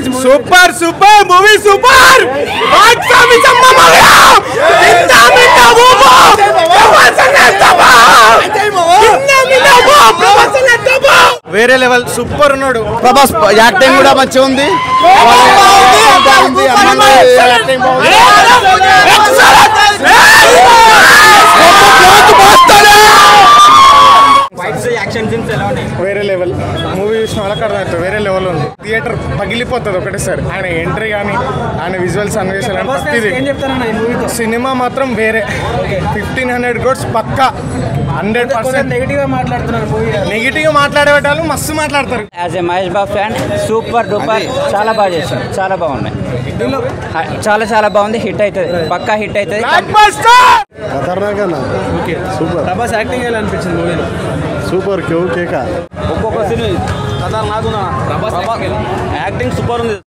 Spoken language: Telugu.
సూపర్ సూపర్ మూవీ సూపర్ వేరే లెవెల్ సూపర్ ఉన్నాడు ప్రభాస్ యాక్టింగ్ కూడా మంచిగా ఉంది వేరే లెవెల్ మూవీ చూసిన వాళ్ళకి అర్థమవుతుంది వేరే లెవెల్ ఉంది థియేటర్ పగిలిపోతుంది ఒకటేసారి ఆయన ఎంట్రీ కానీ ఆయన విజువల్స్ అన్వేషాలు కానీ ప్రతిదీ సినిమా మాత్రం వేరే ఫిఫ్టీన్ హండ్రెడ్ కోట్స్ పక్కా హండ్రెడ్ పర్సెంట్ నెగిటివ్ గా మాట్లాడుతున్నారు మూవీ నెగిటివ్ మాట్లాడే వాళ్ళు మస్తు మాట్లాడతారు as a Mahesh Babu fan super duper చాలా బాగా చేశారు చాలా బాగున్నాయి హ- చాలా చాలా బాగుంది హిట్ అవుతుంది పక్కా హిట్ అవుతుంది ఖతర్నాక్ అన్న సూపర్ ప్రభాస్ యాక్టింగ్ ఎలా అనిపించింది మూవీలో సూపర్ క్యూ కేక ఒక్కొక్క సీన్ ఖతర్నాక్ యాక్టింగ్ సూపర్ ఉంది